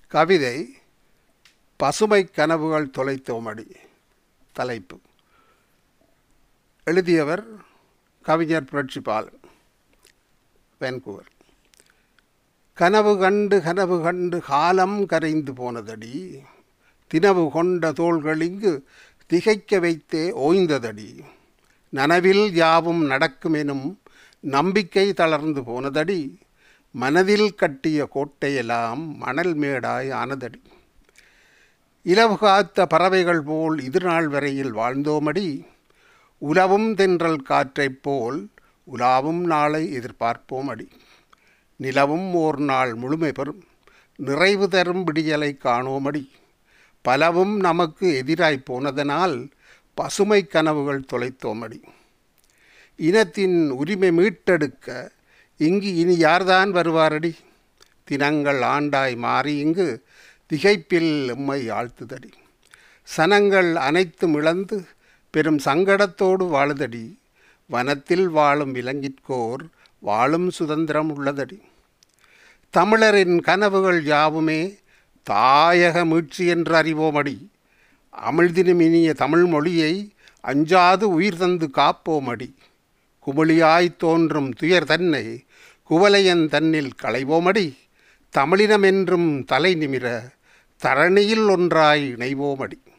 கவிதை பசுமை கனவுகள் தொலைத்தோமடி தலைப்பு எழுதியவர் கவிஞர் புரட்சிபால் வேன்கூவர் கனவு கண்டு கனவு கண்டு காலம் கரைந்து போனதடி தினவு கொண்ட தோள்கள் இங்கு திகைக்க வைத்தே ஓய்ந்ததடி நனவில் யாவும் நடக்குமெனும் நம்பிக்கை தளர்ந்து போனதடி மனதில் கட்டிய கோட்டையெல்லாம் மணல் மேடாய் ஆனதடி இலவு காத்த பறவைகள் போல் இதுநாள் வரையில் வாழ்ந்தோமடி உலவும் தென்றல் காற்றைப் போல் உலாவும் நாளை எதிர்பார்ப்போம் அடி நிலவும் ஓர் நாள் முழுமை பெறும் நிறைவு தரும் விடியலை காணோமடி பலவும் நமக்கு எதிராய் போனதனால் பசுமை கனவுகள் தொலைத்தோமடி இனத்தின் உரிமை மீட்டெடுக்க இங்கு இனி யார்தான் வருவாரடி தினங்கள் ஆண்டாய் மாறி இங்கு திகைப்பில் எம்மை ஆழ்த்துதடி சனங்கள் அனைத்தும் இழந்து பெரும் சங்கடத்தோடு வாழுதடி வனத்தில் வாழும் விலங்கிற்கோர் வாழும் சுதந்திரம் உள்ளதடி தமிழரின் கனவுகள் யாவுமே தாயக மீட்சி என்று அறிவோமடி அமிழ்தினும் இனிய தமிழ் மொழியை அஞ்சாது உயிர் தந்து காப்போமடி குமிழியாய் தோன்றும் துயர் தன்னை குவலையன் தன்னில் களைவோமடி தமிழினமென்றும் தலை நிமிர தரணியில் ஒன்றாய் இணைவோமடி